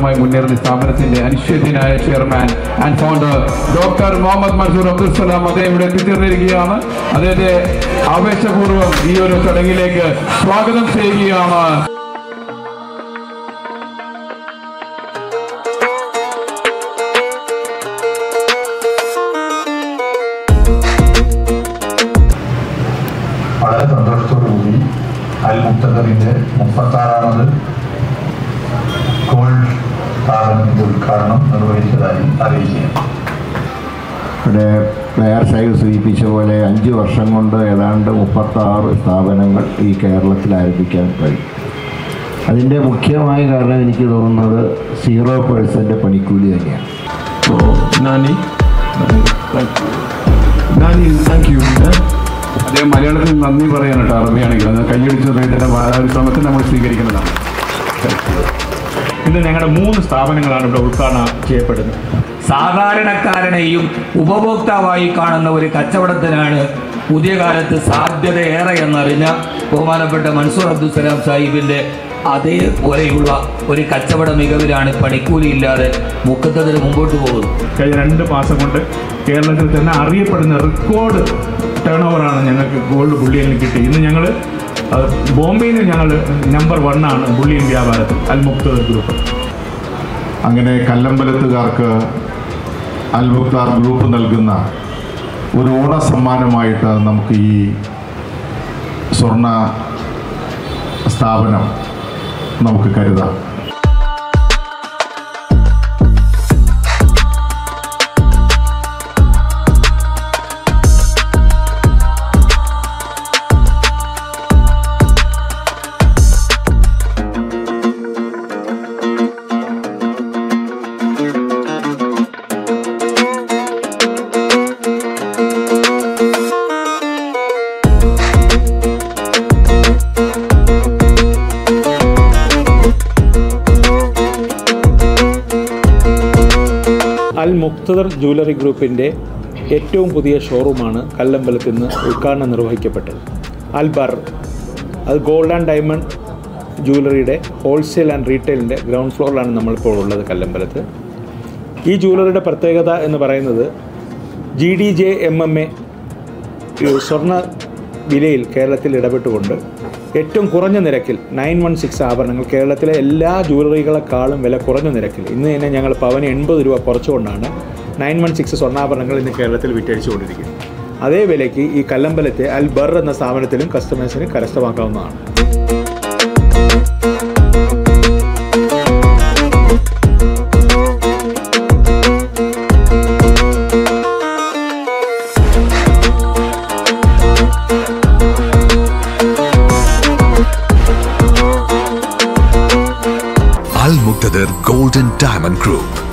വിജയകരമായി മുന്നേറുന്ന ഈ സ്ഥാപനത്തിന്റെ അനിശ്ചിതനായ chairman and founder doctor Muhammad Mansoor Abdul Salam അദ്ദേഹം ഇവിടെ എത്തിച്ചേർന്നിരിക്കുകയാണ് അദ്ദേഹത്തെ ആവേശപൂർവ്വം ഈ ഒരു ചടങ്ങിലേക്ക് സ്വാഗതം ചെയ്യുകയാണ് വളരെ സന്തോഷത്തോടുകൂടി അൽ മുക്തദറിന്റെ മുപ്പത്താറാമത് ഗോൾഡ് സ്ഥാപനത്തിന്റെ ഉദ്ഘാടനം നിർവഹിച്ചതായി അറിയിക്കുകയാണ് ഇവിടെ മേയർ സാഹിബ് സൂചിപ്പിച്ച പോലെ അഞ്ച് വർഷം കൊണ്ട് ഏതാണ്ട് മുപ്പത്താറ് സ്ഥാപനങ്ങൾ ഈ കേരളത്തിൽ ആരംഭിക്കാൻ കഴിയും അതിൻ്റെ മുഖ്യമായ കാരണം എനിക്ക് തോന്നുന്നത് സീറോ പേഴ്സൻ്റ് പണിക്കൂലി തന്നെയാണ് So, Nani, Nani, thank you. അദ്ദേഹം മലയാളത്തിൽ നന്ദി പറയാൻ കേട്ടോ അറബിയാണെങ്കിൽ അത് കൈയടിച്ച് അദ്ദേഹത്തിന്റെ ആ ഒരു ശ്രമത്തെ നമ്മൾ സ്വീകരിക്കുന്നതാണ് ഇന്ന് ഞങ്ങളുടെ മൂന്ന് സ്ഥാപനങ്ങളാണ് ഇവിടെ ഉദ്ഘാടനം ചെയ്യപ്പെടുന്നത് സാധാരണക്കാരനെയും ഉപഭോക്താവായി കാണുന്ന ഒരു കച്ചവടത്തിനാണ് പുതിയ കാലത്ത് സാധ്യത ഏറെ എന്നറിഞ്ഞ ബഹുമാനപ്പെട്ട മൻസൂർ അബ്ദുൽ സലാം സാഹിബിന്റെ അതേപോലെയുള്ള ഒരു കച്ചവട മികവിലാണ് പണിക്കൂലിയില്ലാതെ മുക്കത്തതിന് മുമ്പോട്ട് പോകുന്നത് കഴിഞ്ഞ രണ്ട് മാസം കൊണ്ട് കേരളത്തിൽ തന്നെ അറിയപ്പെടുന്ന റെക്കോർഡ് ടേൺ ഓവറാണ് ഞങ്ങൾക്ക് ഗോൾഡ് ബുള്ളിയനിൽ കിട്ടി ഇന്ന് ഞങ്ങൾ ബോംബെയിൽ നിന്ന് ഞങ്ങൾ നമ്പർ വൺ ആണ് ബുള്ളിയൻ വ്യാപാരത്തിൽ അൽ മുക്തദർ ഗ്രൂപ്പ് അങ്ങനെ കല്ലമ്പലത്തുകാർക്ക് അൽ മുക്താർ ഗ്രൂപ്പ് നൽകുന്ന ഒരു ഓണ സമ്മാനമായിട്ട് നമുക്ക് ഈ സ്വർണ്ണ സ്ഥാപനം നമുക്ക് കരുതാം അൽ മുക്തദർ ജ്വല്ലറി ഗ്രൂപ്പിൻ്റെ ഏറ്റവും പുതിയ ഷോറൂമാണ് കല്ലമ്പലത്ത് ഇന്ന് ഉദ്ഘാടനം നിർവഹിക്കപ്പെട്ടത് Al Barakath gold and diamond ജ്വല്ലറിയുടെ ഹോൾസെയിൽ ആൻഡ് റീറ്റെയിലിൻ്റെ ഗ്രൗണ്ട് ഫ്ലോറിലാണ് നമ്മളിപ്പോൾ ഉള്ളത് കല്ലമ്പലത്ത് ഈ ജ്വല്ലറിയുടെ പ്രത്യേകത എന്ന് പറയുന്നത് G D J M M A സ്വർണ്ണ വിലയിൽ കേരളത്തിൽ ഇടപെട്ടുകൊണ്ട് ഏറ്റവും കുറഞ്ഞ നിരക്കിൽ നയൻ വൺ സിക്സ് ആഭരണങ്ങൾ കേരളത്തിലെ എല്ലാ ജ്വല്ലറികളെക്കാളും വില കുറഞ്ഞ നിരക്കിൽ ഇന്ന് തന്നെ ഞങ്ങൾ പവന് എൺപത് രൂപ കുറച്ചുകൊണ്ടാണ് നയൻ വൺ സിക്സ് സ്വർണ്ണാഭരണങ്ങൾ ഇന്ന് കേരളത്തിൽ വിറ്റഴിച്ചുകൊണ്ടിരിക്കുന്നത് അതേ വിലയ്ക്ക് ഈ കല്ലമ്പലത്തെ അൽ ബർ എന്ന സ്ഥാപനത്തിലും കസ്റ്റമേഴ്സിന് കരസ്ഥമാക്കാവുന്നതാണ് Al Muqtadir Gold and Diamond Group.